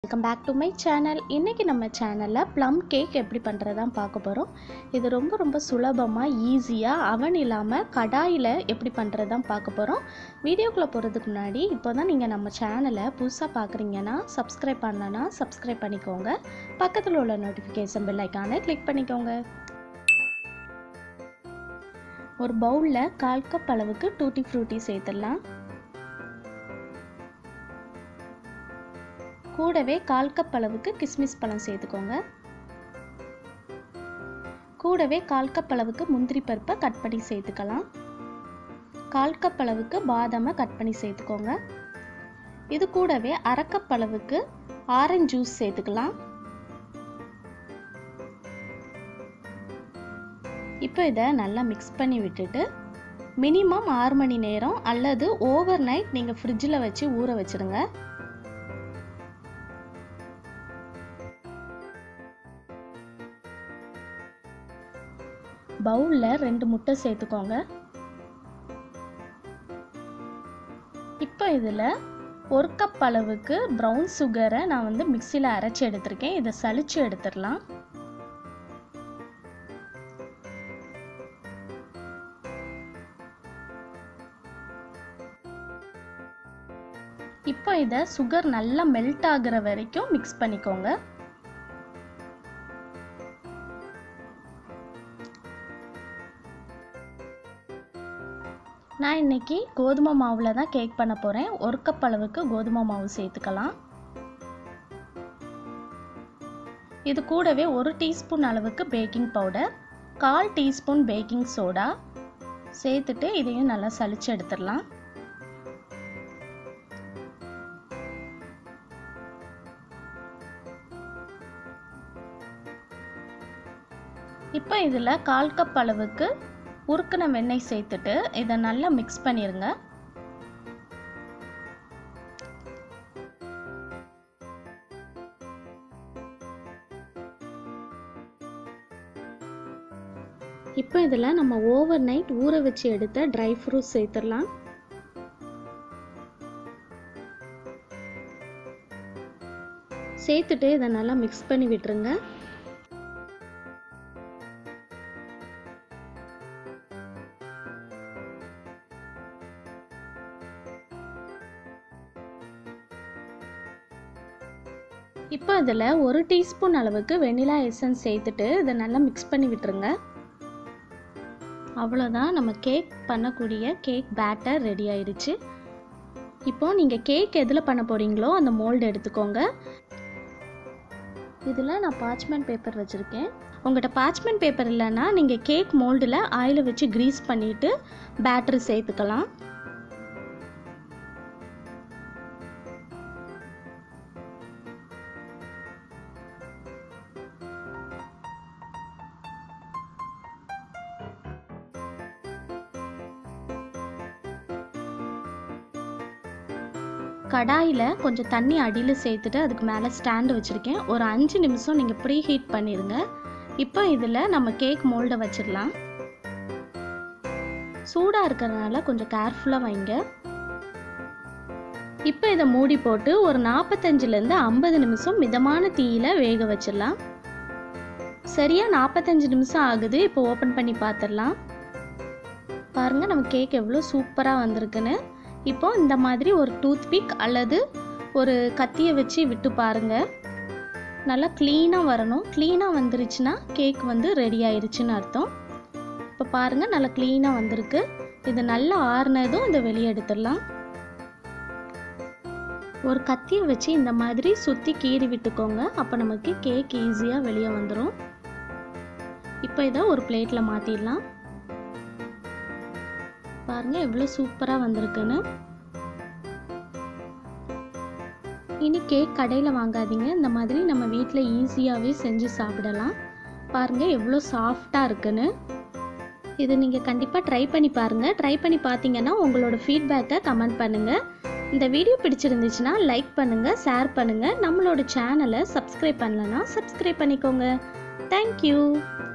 welcome back to my channel இன்றைக்கி நம்ம சேனலில் ப்ளம் கேக் எப்படி பண்ணுறதான் பார்க்க போகிறோம் இது ரொம்ப ரொம்ப சுலபமாக ஈஸியாக அவன் இல்லாமல் கடாயில் எப்படி பண்ணுறதான் பார்க்க போகிறோம் வீடியோக்குள்ளே போகிறதுக்கு முன்னாடி இப்போ தான் நீங்கள் நம்ம சேனலை புதுசாக பார்க்குறீங்கன்னா சப்ஸ்கிரைப் பண்ணலன்னா சப்ஸ்கிரைப் பண்ணிக்கோங்க பக்கத்தில் உள்ள நோட்டிஃபிகேஷன் பெல் ஐக்கானை கிளிக் பண்ணிக்கோங்க ஒரு பவுலில் கால் கப் அளவுக்கு டூட்டி ஃப்ரூட்டி சேர்த்துடலாம் கூடவே கால் கப் அளவுக்கு கிஸ்மிஸ் பழம் சேர்த்துக்கோங்க கூடவே கால் கப் அளவுக்கு முந்திரி பருப்பை கட் பண்ணி சேர்த்துக்கலாம் கால் கப் அளவுக்கு பாதாமை கட் பண்ணி சேர்த்துக்கோங்க இது கூடவே அரை கப் அளவுக்கு ஆரஞ்சு ஜூஸ் சேர்த்துக்கலாம் இப்போ இதை நல்லா மிக்ஸ் பண்ணி விட்டுட்டு மினிமம் ஆறு மணி நேரம் அல்லது ஓவர் நைட் நீங்கள் ஃப்ரிட்ஜில் வச்சு ஊற வச்சுருங்க பவுலில் ரெண்டு முட்டை சேர்த்துக்கோங்க இப்போ இதில் ஒரு கப் அளவுக்கு ப்ரௌன் சுகரை நான் வந்து மிக்சியில் அரைச்சி எடுத்திருக்கேன் இதை சளிச்சு எடுத்துடலாம் இப்போ இதை சுகர் நல்லா மெல்ட் ஆகுற வரைக்கும் மிக்ஸ் பண்ணிக்கோங்க நான் இன்னைக்கு கோதுமை மாவில் தான் கேக் பண்ண போகிறேன் ஒரு கப் அளவுக்கு கோதுமை மாவு சேர்த்துக்கலாம் இது கூடவே ஒரு டீஸ்பூன் அளவுக்கு பேக்கிங் பவுடர் கால் டீஸ்பூன் பேக்கிங் சோடா சேர்த்துட்டு இதையும் நல்லா சளிச்சு எடுத்துடலாம் இப்போ இதில் கால் கப் அளவுக்கு உருக்கின வெண்ணெய் சேர்த்துட்டு இதை நல்லா மிக்ஸ் பண்ணிடுங்க இப்போ இதில் நம்ம ஓவர் நைட் ஊற வச்சு எடுத்த ட்ரை ஃப்ரூட்ஸ் சேர்த்துடலாம் சேர்த்துட்டு இதை நல்லா மிக்ஸ் பண்ணி விட்டுருங்க இப்போ இதில் ஒரு டீஸ்பூன் அளவுக்கு வெனிலா எசன்ஸ் சேர்த்துட்டு இதை நல்லா மிக்ஸ் பண்ணி விட்டுருங்க அவ்வளோதான் நம்ம கேக் பண்ணக்கூடிய கேக் பேட்டர் ரெடி ஆயிடுச்சு இப்போ நீங்கள் கேக் எதில் பண்ண போகிறீங்களோ அந்த மோல்டு எடுத்துக்கோங்க இதில் நான் பார்ச்மெண்ட் பேப்பர் வச்சுருக்கேன் உங்கள்கிட்ட பார்ச்மெண்ட் பேப்பர் இல்லைன்னா நீங்கள் கேக் மோல்டில் ஆயிலை வச்சு க்ரீஸ் பண்ணிவிட்டு பேட்டரி சேர்த்துக்கலாம் கடாயில் கொஞ்சம் தண்ணி அடியில் சேர்த்துட்டு அதுக்கு மேலே ஸ்டாண்டு வச்சுருக்கேன் ஒரு அஞ்சு நிமிஷம் நீங்கள் ப்ரீ ஹீட் பண்ணிடுங்க இப்போ இதில் நம்ம கேக் மோல்டை வச்சிடலாம் சூடாக இருக்கிறதுனால கொஞ்சம் கேர்ஃபுல்லாக வைங்க இப்போ இதை மூடி போட்டு ஒரு நாற்பத்தஞ்சிலேருந்து ஐம்பது நிமிஷம் மிதமான தீயில் வேக வச்சிடலாம் சரியாக நாற்பத்தஞ்சு நிமிஷம் ஆகுது இப்போ ஓப்பன் பண்ணி பார்த்துடலாம் பாருங்கள் நம்ம கேக் எவ்வளோ சூப்பராக வந்திருக்குன்னு இப்போ இந்த மாதிரி ஒரு டூத் பிக் அல்லது ஒரு கத்தியை வச்சு விட்டு பாருங்க நல்லா க்ளீனாக வரணும் க்ளீனாக வந்துருச்சுன்னா கேக் வந்து ரெடி ஆயிருச்சுன்னு அர்த்தம் இப்போ பாருங்கள் நல்லா க்ளீனாக வந்திருக்கு இது நல்லா ஆறுனதும் இதை வெளியே எடுத்துடலாம் ஒரு கத்தியை வச்சு இந்த மாதிரி சுற்றி கீறி விட்டுக்கோங்க அப்போ நமக்கு கேக் ஈஸியாக வெளியே வந்துடும் இப்போ இதை ஒரு பிளேட்டில் மாற்றிடலாம் பாருங்க எவ்வளோ சூப்பராக வந்திருக்குன்னு இனி கேக் கடையில் வாங்காதீங்க இந்த மாதிரி நம்ம வீட்டில் ஈஸியாகவே செஞ்சு சாப்பிடலாம் பாருங்க எவ்வளோ சாஃப்டாக இருக்குன்னு இது நீங்கள் கண்டிப்பாக ட்ரை பண்ணி பாருங்கள் ட்ரை பண்ணி பார்த்தீங்கன்னா உங்களோட ஃபீட்பேக்கை கமெண்ட் பண்ணுங்கள் இந்த வீடியோ பிடிச்சிருந்துச்சுன்னா லைக் பண்ணுங்கள் ஷேர் பண்ணுங்கள் நம்மளோட சேனலை சப்ஸ்கிரைப் பண்ணலன்னா சப்ஸ்கிரைப் பண்ணிக்கோங்க தேங்க்யூ